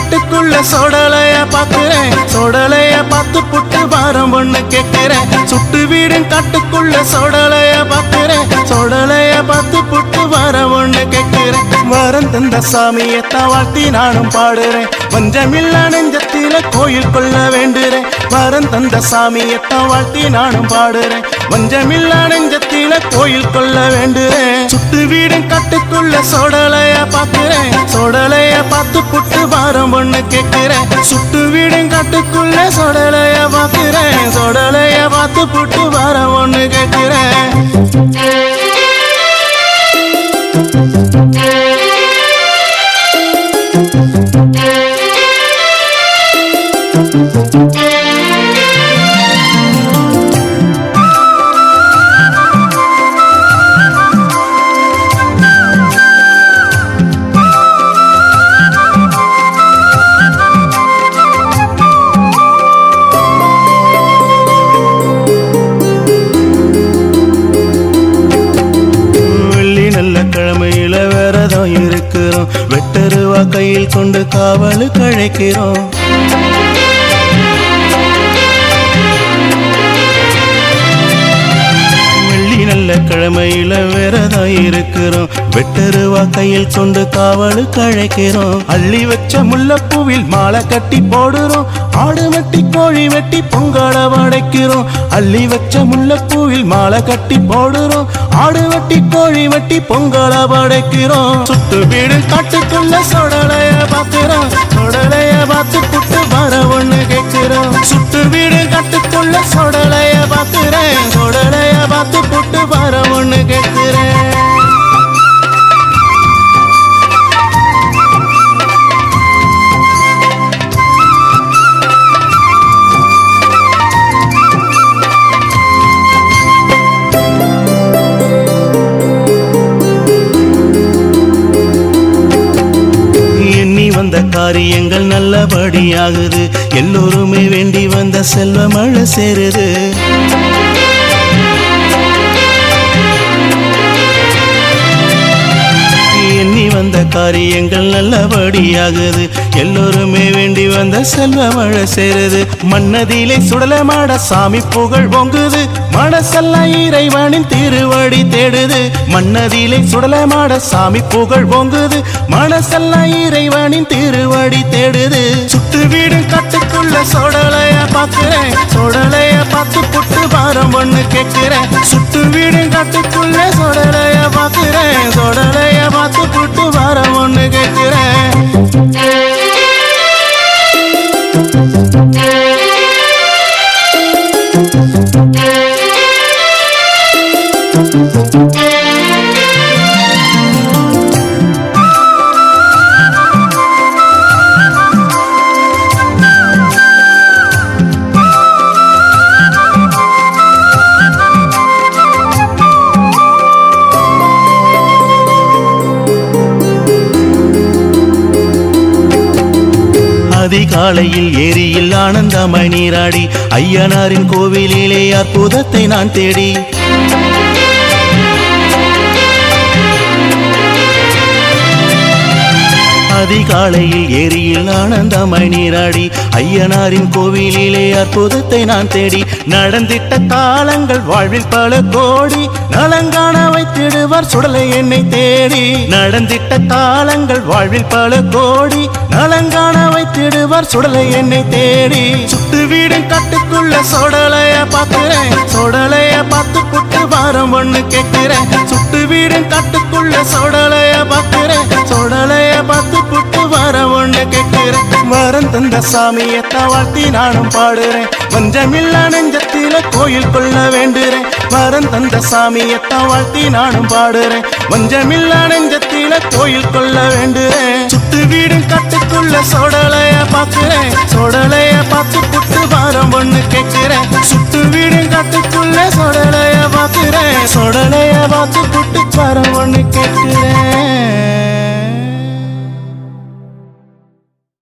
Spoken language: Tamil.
கட்டுக்குள்ள சொடலைய பாக்குறேன் சொடலைய பார்த்து புட்டு வாரம் ஒண்ணு கேட்கிறேன் சுட்டு வீடும் கட்டுக்குள்ள சொடலைய பாக்குறேன் சொடலைய பார்த்து புட்டு வாரம் ஒண்ணு கேட்கிறேன் வரம் தந்த சாமியத்தான் வாழ்த்தி நானும் பாடுறேன் வஞ்சமில்ல நெஞ்சத்தில கோயில் கொள்ள வேண்டுறேன் வரம் தந்த சாமியத்தான் வாழ்த்தி நானும் பாடுறேன் வஞ்சமில்ல நெஞ்சத்தில கோயில் கொள்ள வேண்டுறேன் சுட்டு வீடும் கட்டுக்குள்ள சொடலைய பாக்குறேன் சொடலைய பார்த்து புட்டு வாரம் ஒண்ணு கேட்கிறேன் சுட்டு வீடும் கட்டுக்குள்ள சொடலைய பாக்குறேன் சொடலைய பார்த்து புட்டு வாரம் ஒண்ணு கேட்கிறேன் வெள்ளி நல்ல கிழமையில விரதம் இருக்கிறோம் வெட்டருவா கையில் கொண்டு காவலு கழைக்கிறோம் வெள்ளி நல்ல கிழமையில விரதம் இருக்கிறோம் வெட்டருவா கையில் கொண்டு காவலு கழைக்கிறோம் அள்ளி வச்ச முல்லைப்பூவில் மாலை கட்டி போடுறோம் ஆடு வெட்டி கோழி வெட்டி பொங்கல படைக்கிறோம் அள்ளி வச்ச முல்லைப்பூவில் மாலை கட்டி போடுறோம் ஆடு வெட்டி கோழி வெட்டி பொங்கல படைக்கிறோம் சுட்டு வீடு காட்டுக்குள்ள சொடலைய பாக்குறோம் சொடலைய பார்த்து புட்டு வர ஒண்ணு கேட்கிறோம் சுட்டு வீடு காட்டுக்குள்ள சொடலைய பாக்குறேன் சொடலைய பார்த்து புட்டு வர ஒண்ணு கேட்கிறேன் எண்ணி வந்த காரியங்கள் நல்லபடியாகுது எல்லோருமே வேண்டி வந்த செல்வ மழை சேருது எண்ணி வந்த காரியங்கள் நல்லபடியாகுது எல்லோருமே வேண்டி வந்த செல்வ மழை சேருது மன்னதிலே சுடலமாட சாமி புகழ் பொங்குது மனசெல்லாம் இறைவனின் திருவடி தேடுது மன்னதிலே சுடலமாட சாமி புகழ் பொங்குது மனசெல்லாம் இறைவனின் திருவடி தேடுது சுட்டு வீடு கட்டுக்குள்ள சொடலைய பாக்குறேன் சொடலைய பார்த்து புட்டு வாரம் ஒண்ணு கேட்கிறேன் சுட்டு வீடு கட்டுக்குள்ள சொடலைய பாக்குறேன் சொடலைய பார்த்து புட்டு வாரம் ஒண்ணு கேட்கிறேன் அதிகாலையில் ஏரியில் ஆனந்தமாய் நீராடி ஐயனாரின் கோவிலிலே அற்புதத்தை நான் தேடி அதிகாலையில் ஏரியில் ஆனந்தமாய் நீராடி ஐயனாரின் கோவிலிலே அற்புதத்தை நான் தேடி நடந்திட்ட காலங்கள் வாழ்வில் பல கோடி நலங்காண வைத்திடுவார் சுடலை என்னை தேடி நடந்திட்ட காலங்கள் வாழ்வில் பல கோடி நலங்காண வைத்திடுவார் சுடலை என்னை தேடி சுட்டு வீடு கட்டுக்குள்ள சொடலைய பாக்குறேன் சொடலைய பார்த்து புட்டு வாரம் ஒண்ணு கேட்கிறேன் சுட்டு வீடு கட்டுக்குள்ள சொடலைய பாக்குறேன் சொடலைய பார்த்து புட்டு வாரம் ஒண்ணு கேட்கிறேன் வரம் தந்த சாமியத்தான் வாழ்த்தி நானும் பாடுறேன் வஞ்சமில்ல நெஞ்சத்தில கோயில் கொள்ள வேண்டுறேன் வரம் தந்த சாமியத்தான் வாழ்த்தி நானும் பாடுறேன் வஞ்சமில்ல நெஞ்சத்தில கோயில் கொள்ள வேண்டுறேன் சுட்டு வீடு கட்டுக்குள்ள சொடலைய பாக்குறேன் சொடலைய பார்த்து புட்டு வாரம் ஒண்ணு கேட்கிறேன் சுட்டு வீடு கட்டுக்குள்ள சொடலைய பாக்குறேன் சொடலைய பார்த்து புட்டு வாரம் ஒண்ணு கேட்கிறேன்